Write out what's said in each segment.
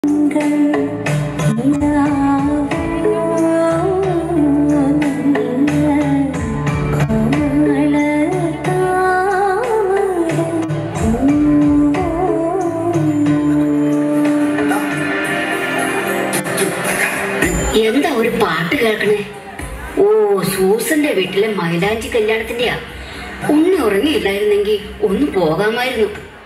എന്താ ഒരു പാട്ട് കേൾക്കണേ ഓ സൂസന്റെ വീട്ടിലെ മൈലാഞ്ചി കല്യാണത്തിന്റെയാ ഉണ്ണി ഉറങ്ങിയില്ലായിരുന്നെങ്കിൽ ഒന്ന് പോകാമായിരുന്നു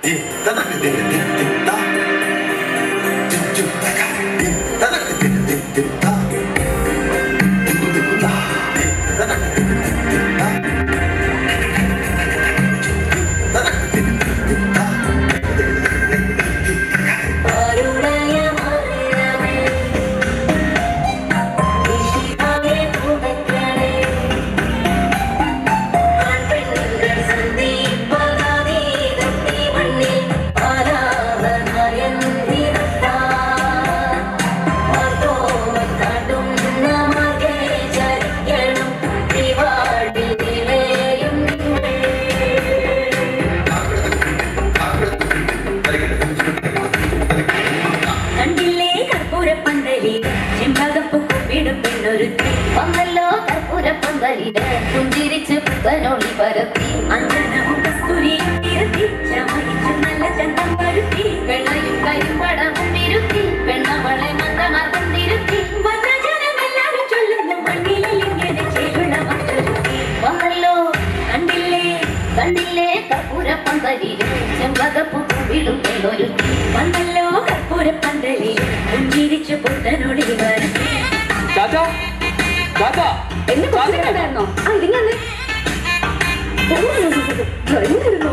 കണ്ടില്ലേ കർപ്പൂരപ്പന്തലി ചെമ്പകപ്പൂ കുപ്പിടും പെണ്ണൊരുത്തി വന്നല്ലോ കർപ്പൂരപ്പന്തലില് പുഞ്ചിരിച്ച് പുത്തനൊളി പരത്തി അഞ്ജനവും കസ്തൂരിയും തിരുത്തി ചമയിച്ചു നല്ല ചന്തം വരുത്തി വെള്ളയും കരിമ്പടവും ഇരുത്തി പെണ്ണവളെ മന്ദമാർഗം തിരുത്തി വന്നജനമെല്ലാരും ചൊല്ലുന്നു മണ്ണിലിൽ ഇങ്ങനെ ചേരുള്ള മറ്റൊരുത്തി വന്നല്ലോ കണ്ടില്ലേ കണ്ടില്ലേ കർപ്പൂരപ്പന്തലില് ചെമ്പകപ്പൂ വിടും എന്നൊരുത്തി വന്നല്ലോ കർപ്പൂരപ്പന്തലി പുഞ്ചിരിച്ചു പുത്തനൊളി വരുത്തി ചാച്ചാ ചാച്ചാ എന്നെ കുറിച്ചിട്ടുണ്ടായിരുന്നോ ആ ഇതിങ്ങനെ വരുന്നു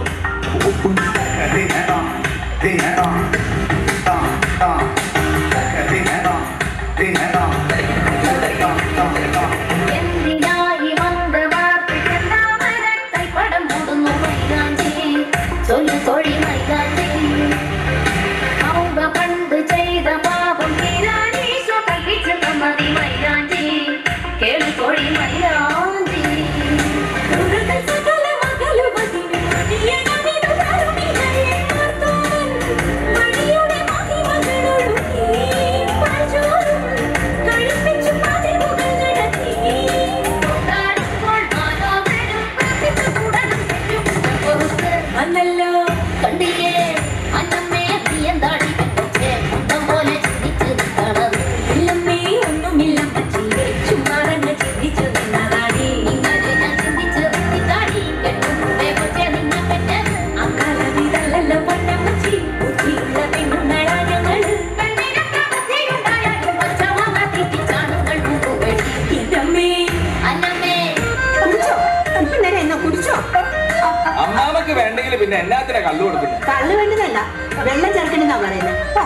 എന്തിനായി വന്ന വാർത്തയ്ക്കെന്താമര കൈപ്പടം മൂടുന്നു മൈലാഞ്ചി ചൊല്ലു തൊഴി മൈലാഞ്ചി ഔക പണ്ട് ചെയ്ത പാപം തീരാനീശോ കൽപ്പിച്ചു തന്നതി മൈലാഞ്ചി കേളു തൊഴി മൈലാഞ്ചി ഉരുകൽ സകല മകളുമതിന് മതിയണമിതു കരുണികളെ കാത്തോൻ. മണിയുടെ മഹിമകളൊഴുകി പാഴ്ചോറും കഴിപ്പിച്ചു പതിവുകൾ നടത്തി. കൊണ്ടാടുമ്പോൾ മാനവരും പ്രാർത്ഥിച്ചുകൂടണം തെറ്റുകുറ്റം പൊറുത്ത്. വന്നല്ലോ കണ്ടില്ലേ അന്നമ്മേ നീ എന്താടി പെൺകൊച്ചേ? കുന്തം പോലെ ചിന്തിച്ച് നിൽക്കണത്. ഇല്ലമ്മേ ഒന്നുമില്ല പറ്റില്ലേ ചുമ്മാറങ്ങ് ചിന്തിച്ചു നിന്നതാടി ഇങ്ങനെ ഞാൻ ചിന്തിച്ച് നിൽക്കാടി. കെട്ടുമുമ്പേ കൊച്ചേ നിന്നെ പെറ്റത്. അക്കാലമിതല്ലല്ലോ പൊന്നമ്മച്ചി ബുദ്ധിയുള്ള പെണ്ണുങ്ങളാ ഞങ്ങള് പെണ്ണിനൊക്കെ ബുദ്ധിയുണ്ടായാലും കൊച്ചമ്മ തെറ്റിച്ചാണുങ്ങൾ മുമ്പുവഴി. ഇതമ്മേ അന്നമ്മേ കുടിച്ചോ അല്പം നേരം എന്നാ കുടിച്ചോ അമ്മാമക്ക് വേണ്ടെങ്കിൽ പിന്നെ എന്നാത്തിനാ കള്ളു കൊടുക്കുന്നു കള്ളു വേണ്ടതല്ല വെള്ളം ചേർക്കണെന്നാ പറയുന്നത് ഓ,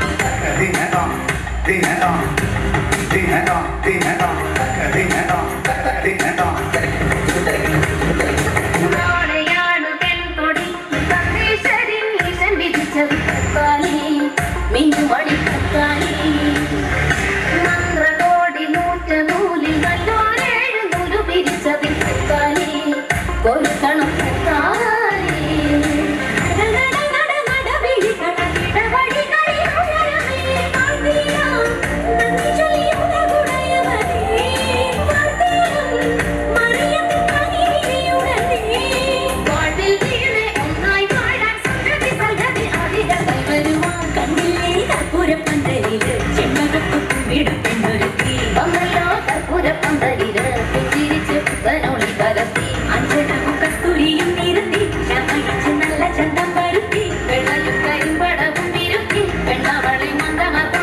നാളെയാണ് പെൺകൊടി സർവേശ്വരൻ ഈശൻ വിധിച്ചത് തക്കാളി മിന്നുമണി തക്കാളി മന്ത്രകോടി നൂറ്റ നൂലിൽ നല്ലോരേഴ് നൂല് പിരിച്ചതിൽ തക്കാളി കൊരുക്കണം തക്കാളി നട നട നട വിളിക്കണ ഇടവഴികളിൽ ഉയരമേ പാർത്തിയാം. നന്ദി ചൊല്ലിയുള്ള ഗുണയവനേ പാർത്തിയാം. മറിയത്തിൻ കനിവിരിയുടനേ. വാഴ്വിൽ വീണേ ഒന്നായി വാഴാൻ സന്തതി സന്തതി അതിര കൈവരുവാൻ കണ്ടില്ലേ കർപ്പൂരപ്പന്തലില് ചെമ്പകപ്പൂ കുമ്പിടും പെണ്ണൊരുത്തി. വന്നല്ലോ കർപ്പൂരപ്പന്തലില് പുഞ്ചിരിച്ച് പുത്തനൊളി പരത്തി അഞ്ജനവും കസ്തൂരിയും നിരത്തി ചമയിച്ച് നല്ല ചന്തം വരുത്തി വെള്ളയും കരിമ്പടവും വിരുത്തി പെണ്ണവളെ മന്ദമർദ്ദം